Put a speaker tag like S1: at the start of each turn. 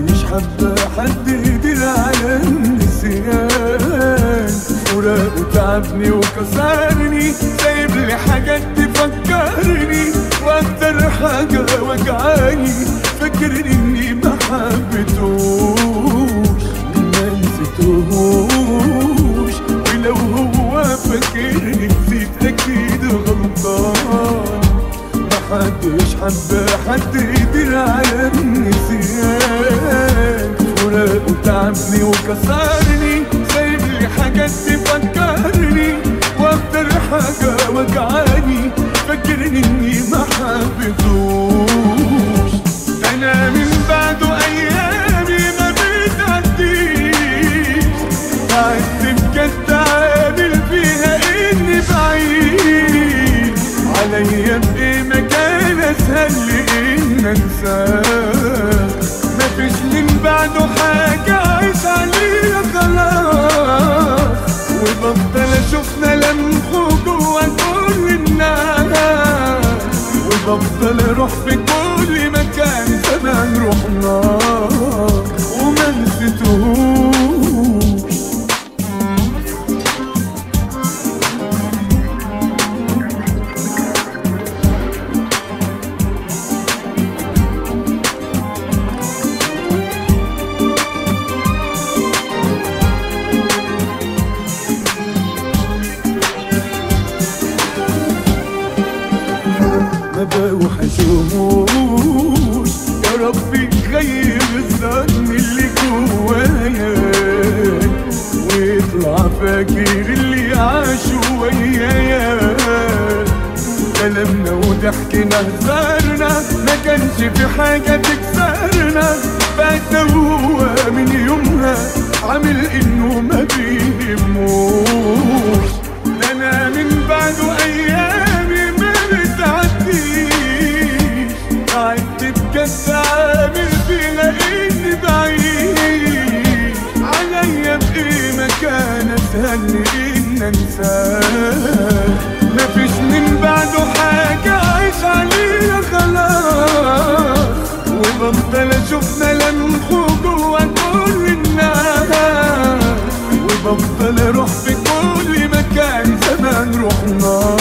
S1: محدش حب حد يدير على النسيان فراقه تعبني وكسرني سايب لي حاجات تفكرني واكتر حاجة وجعاني فاكر اني ما حبيتهوش ما نسيتهوش ولو هو فاكرني نسيت اكيد غلطان محدش حب حد يدير على النسيان فراقه تعبني وكسرني سايب لي حاجات تفكرني واكتر حاجة وجعاني فاكرني اني ما حبيتهوش انا من بعده ايامي ما بتعديش قعدت بجد عامل فيها اني بعيد عليا بايه مكان اسهل لي ان انساك مفيش من بعده حاجة عايش عليها خلاص وبفضل اشوفنا لمحه جوا كل الناس وبفضل اروح في كل مكان زمان رحنا وما نسيتهوش ما بوحشهوش يا ربي غير الظن اللي جوايا ويطلع فاكر اللي عاشوا ويايا كلامنا وضحكنا هزارنا ما كانش في حاجة تكسرنا بقى هو من يومها عامل انه ما بيهموش ده انا من بعده ايامي ما بتعديش قعدت بجد عامل فيها اني بعيد عليا بايه مكان اسهل لي ان انساه مفيش من بعده حاجة عايش عليها خلاص وبفضل اشوفنا لمحه جوا كل الناس وبفضل اروح في كل مكان زمان رحنا